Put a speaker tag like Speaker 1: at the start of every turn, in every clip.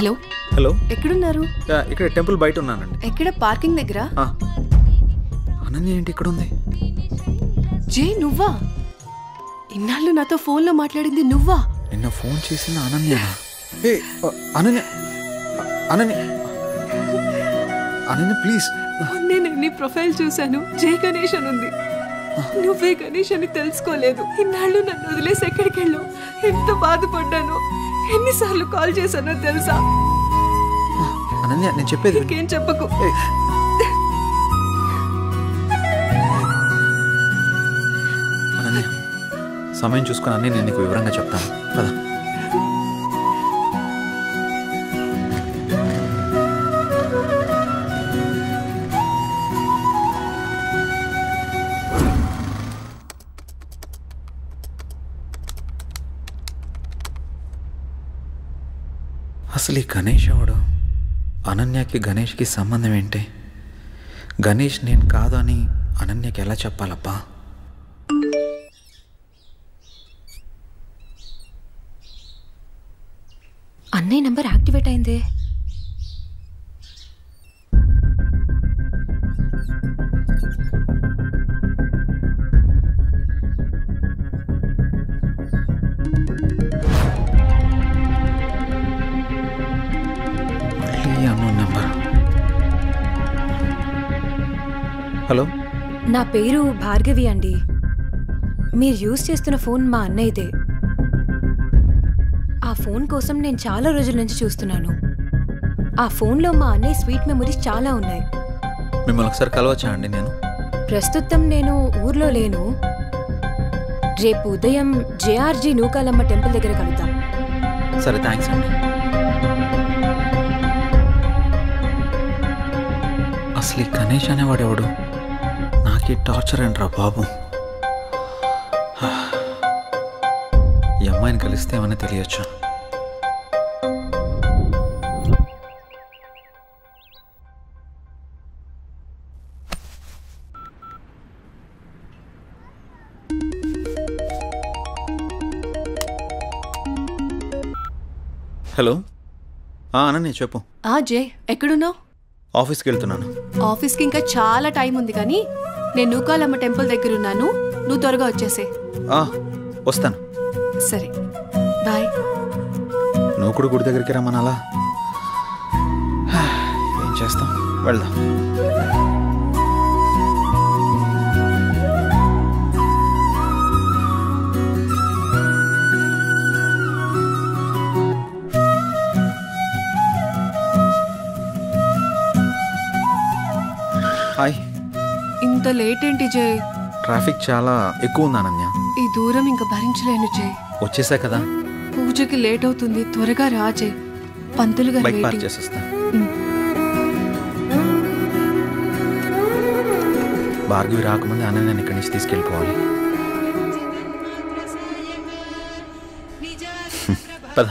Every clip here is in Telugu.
Speaker 1: హలో
Speaker 2: హలో
Speaker 1: ఎక్కడున్నారు
Speaker 2: యా, ఇక్కడ టెంపుల్ బయట ఉన్నానండి
Speaker 1: ఎక్కడ పార్కింగ్ దగ్గర
Speaker 2: ఆ. అనన్య ఏంటి ఇక్కడ ఉంది
Speaker 1: జే నువ్వా ఇన్నాళ్ళు నాతో ఫోన్లో మాట్లాడింది నువ్వా
Speaker 2: నిన్న ఫోన్ చేసిన అనన్య ఏ ఆ, అనన్య అనన్య అనన్య ప్లీజ్
Speaker 1: నేను నీ ప్రొఫైల్ చూశాను జై గణేష్ అని ఉంది నువ్వే గణేష్ అని తెలుసుకోలేదు ఇన్నాళ్ళు నన్ను వదిలేసి ఎక్కడికి వెళ్ళావు ఎంత బాధపడ్డాను ఎన్నిసార్లు కాల్ చేశానో తెలుసా
Speaker 2: అనన్య నేను చెప్పేది విను.
Speaker 1: ఇంకేం చెప్పకు
Speaker 2: ఏయ్. అనన్య సమయం చూసుకొని అన్నీ నేను నీకు వివరంగా చెప్తాను పద అసలు ఈ గణేష్ ఎవడు అనన్యకి గణేష్కి సంబంధం ఏంటి గణేష్ నేను కాదు అని అనన్యకి ఎలా చెప్పాలబ్బా
Speaker 3: అన్నయ్య నంబర్ యాక్టివేట్ అయిందే
Speaker 2: మళ్ళీ అన్నోన్ నెంబర్ హలో
Speaker 3: నా పేరు భార్గవి అండి మీరు యూజ్ చేస్తున్న ఫోన్ మా అన్నయ్యదే ఆ ఫోన్ కోసం నేను చాలా రోజుల నుంచి చూస్తున్నాను ఆ ఫోన్లో మా అన్నయ్య స్వీట్ మెమరీస్ చాలా ఉన్నాయి
Speaker 2: మిమ్మల్ని ఒకసారి కలవచ్చా అండి నేను
Speaker 3: ప్రస్తుతం నేను ఊర్లో లేను రేపు ఉదయం జేఆర్జీ నూకాలమ్మ టెంపుల్ దగ్గర కలుద్దాం
Speaker 2: సరే థ్యాంక్స్ అండి అసలు ఈ గణేష్ అనేవాడు ఎవడు నాకే టార్చర్ అంటరా బాబు ఈ అమ్మాయిని కలిస్తే ఏమైనా తెలియచ్చు హలో ఆ, అనన్య చెప్పు
Speaker 1: ఆ జే ఎక్కడున్నావు
Speaker 2: ఆఫీస్కి వెళ్తున్నాను
Speaker 1: ఆఫీస్కి ఇంకా చాలా టైం ఉంది కానీ నేను నూకాలమ్మ టెంపుల్ దగ్గర ఉన్నాను నువ్వు త్వరగా వచ్చేసే
Speaker 2: ఆ, వస్తాను
Speaker 1: సరే బాయ్
Speaker 2: నువ్వు కూడా గుడి దగ్గరికి రమ్మనాలా ఏం చేస్తాం వెళ్దాం హాయ్
Speaker 1: ఇంత లేట్ ఏంటి జే
Speaker 2: ట్రాఫిక్ చాలా ఎక్కువ ఉంది అనన్య
Speaker 1: ఈ దూరం ఇంకా భరించలేను జే
Speaker 2: వచ్చేసా కదా
Speaker 1: పూజకి లేట్ అవుతుంది త్వరగా రా జే పంతులు గారు
Speaker 2: బైక్ పార్క్
Speaker 1: వెయిటింగ్
Speaker 2: చేసేస్తా
Speaker 1: ఉమ్.
Speaker 2: భార్గవి రాకముందే అనన్యని ఇక్కడి నుంచి తీసుకెళ్ళిపోవాలి పద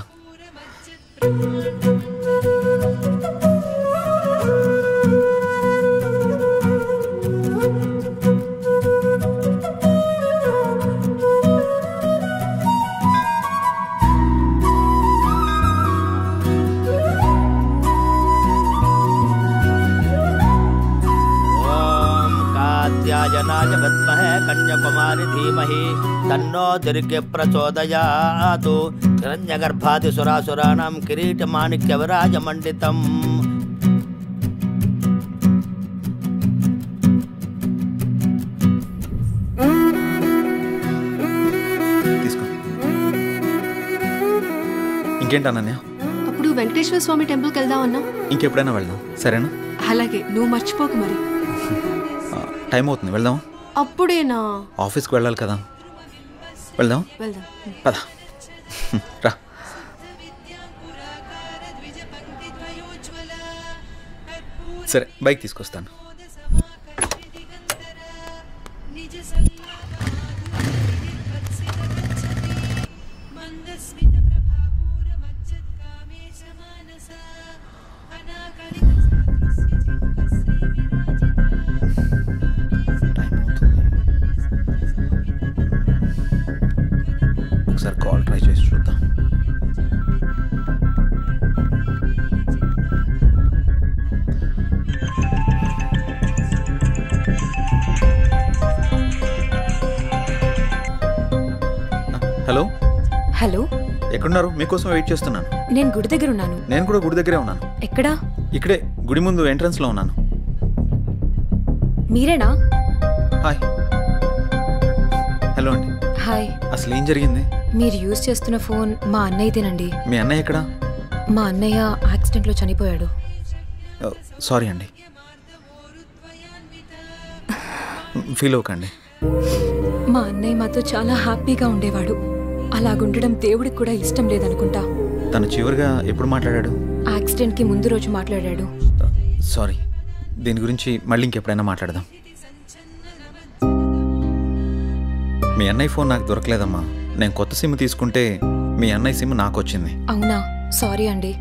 Speaker 4: ॐ कात्यायनाय विद्महे कन्याकुमारि धीमहि तन्नो दुर्गे प्रचोदयातु हिरण्यगर्भादिसुरासुराणां किरीटमाणिक्यविराजमण्डितम्
Speaker 2: తీసుకో ఇంకేంటి అనన్య
Speaker 1: అప్పుడు వెంకటేశ్వర స్వామి టెంపుల్కి వెళ్దాం అన్నా
Speaker 2: ఇంకెప్పుడైనా వెళ్దాం సరేనా
Speaker 1: అలాగే నువ్వు మర్చిపోకు మరి
Speaker 2: ఆ, టైం అవుతుంది వెళ్దాం
Speaker 1: అప్పుడేనా
Speaker 2: ఆఫీస్కి వెళ్ళాలి కదా వెళ్దాం
Speaker 1: వెళ్దాం
Speaker 2: పద రా సరే బైక్ తీసుకొస్తాను టైం అవుతుంది ఒకసారి కాల్ ట్రై చేసి చూద్దాం హలో
Speaker 3: హలో
Speaker 2: ఎక్కడున్నారు మీకోసం వెయిట్ చేస్తున్నాను
Speaker 3: నేను గుడి దగ్గర ఉన్నాను
Speaker 2: నేను కూడా గుడి దగ్గరే ఉన్నాను
Speaker 3: ఎక్కడా
Speaker 2: ఇక్కడే గుడి ముందు ఎంట్రన్స్లో ఉన్నాను
Speaker 3: మీరేనా
Speaker 2: హాయ్ హలో అండి
Speaker 3: హాయ్
Speaker 2: అసలు ఏం జరిగింది
Speaker 3: మీరు యూజ్ చేస్తున్న ఫోన్ మా అన్నయ్యదేనండి
Speaker 2: మీ అన్నయ్య ఎక్కడా
Speaker 3: మా అన్నయ్య యాక్సిడెంట్లో చనిపోయాడు
Speaker 2: సారీ అండి ఫీల్ అవ్వకండి
Speaker 3: మా అన్నయ్య మాతో చాలా హ్యాపీగా ఉండేవాడు అలాగుండడం దేవుడికి కూడా ఇష్టం లేదనుకుంటా
Speaker 2: తను చివరిగా ఎప్పుడు మాట్లాడాడు
Speaker 3: యాక్సిడెంట్కి ముందు రోజు మాట్లాడాడు
Speaker 2: సారీ దీని గురించి మళ్ళీ ఇంకెప్పుడైనా మాట్లాడదాం మీ అన్నయ్య ఫోన్ నాకు దొరకలేదమ్మా నేను కొత్త సిమ్ తీసుకుంటే మీ అన్నయ్య సిమ్ నాకు వచ్చింది
Speaker 3: అవునా సారీ అండి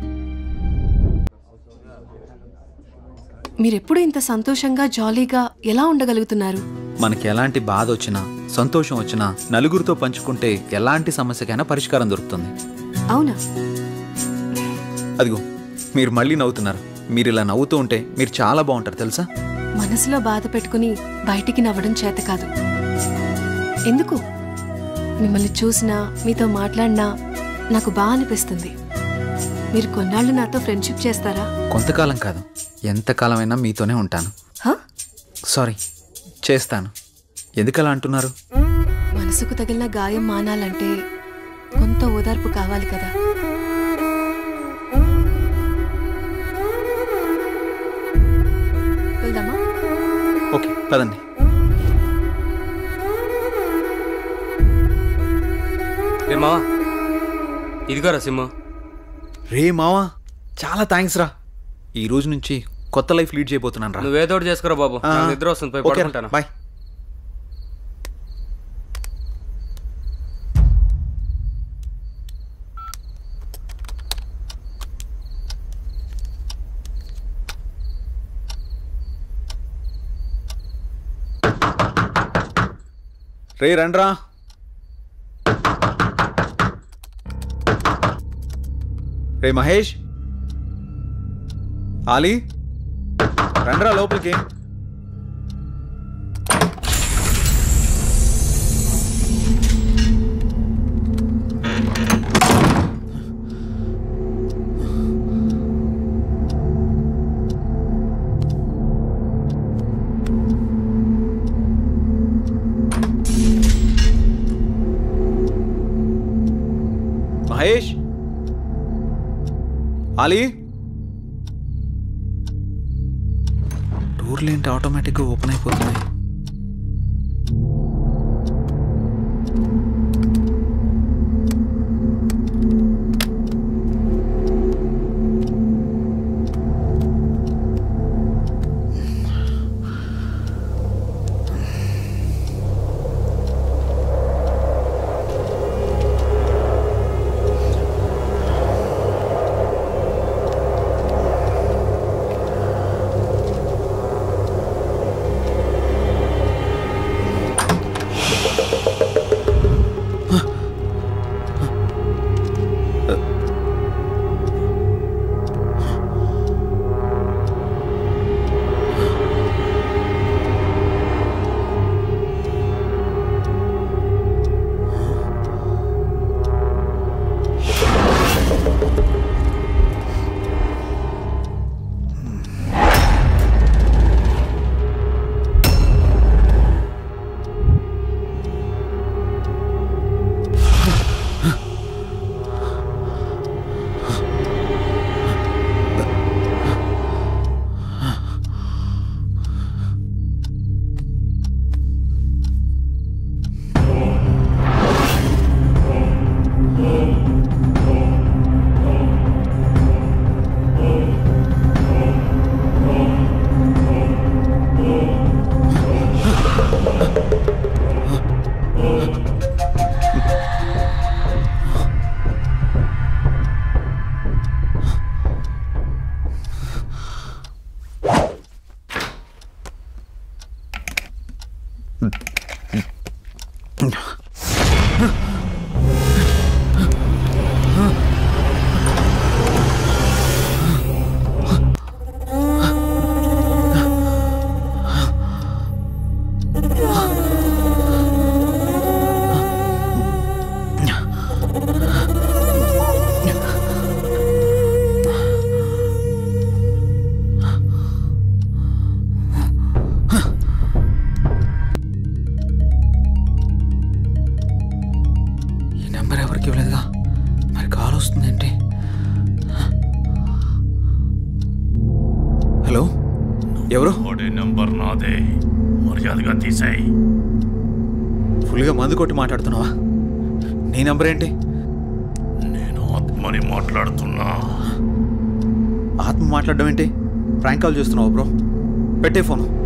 Speaker 1: మీరెప్పుడు ఇంత సంతోషంగా జాలీగా ఎలా ఉండగలుగుతున్నారు
Speaker 2: మనకి ఎలాంటి బాధ వచ్చినా సంతోషం వచ్చినా నలుగురితో పంచుకుంటే ఎలాంటి సమస్యకైనా పరిష్కారం దొరుకుతుంది
Speaker 1: అవునా
Speaker 2: అదిగో మీరు మళ్ళీ నవ్వుతున్నారు మీరు ఇలా నవ్వుతూ ఉంటే మీరు చాలా బాగుంటారు తెలుసా
Speaker 1: మనసులో బాధ పెట్టుకుని బయటికి నవ్వడం చేత కాదు ఎందుకు మిమ్మల్ని చూసినా మీతో మాట్లాడినా నాకు బాగా అనిపిస్తుంది మీరు కొన్నాళ్ళు నాతో ఫ్రెండ్షిప్ చేస్తారా
Speaker 2: కొంతకాలం కాదు ఎంతకాలమైనా మీతోనే ఉంటాను
Speaker 1: హ?
Speaker 2: సారీ చేస్తాను ఎందుకలా అంటున్నారు
Speaker 1: మనసుకు తగిలిన గాయం మానాలంటే కొంత ఓదార్పు కావాలి కదా వెళ్దామా
Speaker 2: ఓకే పదండి
Speaker 5: రే మావా ఇదిగోరా సిమ్
Speaker 2: రే మావా చాలా థ్యాంక్స్ రా ఈ రోజు నుంచి కొత్త లైఫ్ లీడ్ చేయబోతున్నాను రా
Speaker 5: నువ్వేదో ఒకటి చేసుకురా బాబు
Speaker 2: ఆ,
Speaker 5: నాకు నిద్ర వస్తుంది పోయి
Speaker 2: ఓకే రా,
Speaker 5: పడుకుంటాను
Speaker 2: బాయ్ రే రండ్రా రే మహేష్ ఆలీ రండ్రా లోపలికి మహేష్ ఆలీ డోర్లు ఏంటి ఆటోమేటిక్గా ఓపెన్ అయిపోతున్నాయి ఎవరు
Speaker 6: వాడి నెంబర్ నాదే మర్యాదగా తీసేయి
Speaker 2: ఫుల్గా మందు కొట్టి మాట్లాడుతున్నావా నీ నెంబర్ ఏంటి
Speaker 6: నేను ఆత్మని మాట్లాడుతున్నా
Speaker 2: ఆత్మ మాట్లాడడం ఏంటి ప్రాంక్ కాల్ చేస్తున్నావు బ్రో పెట్టే ఫోను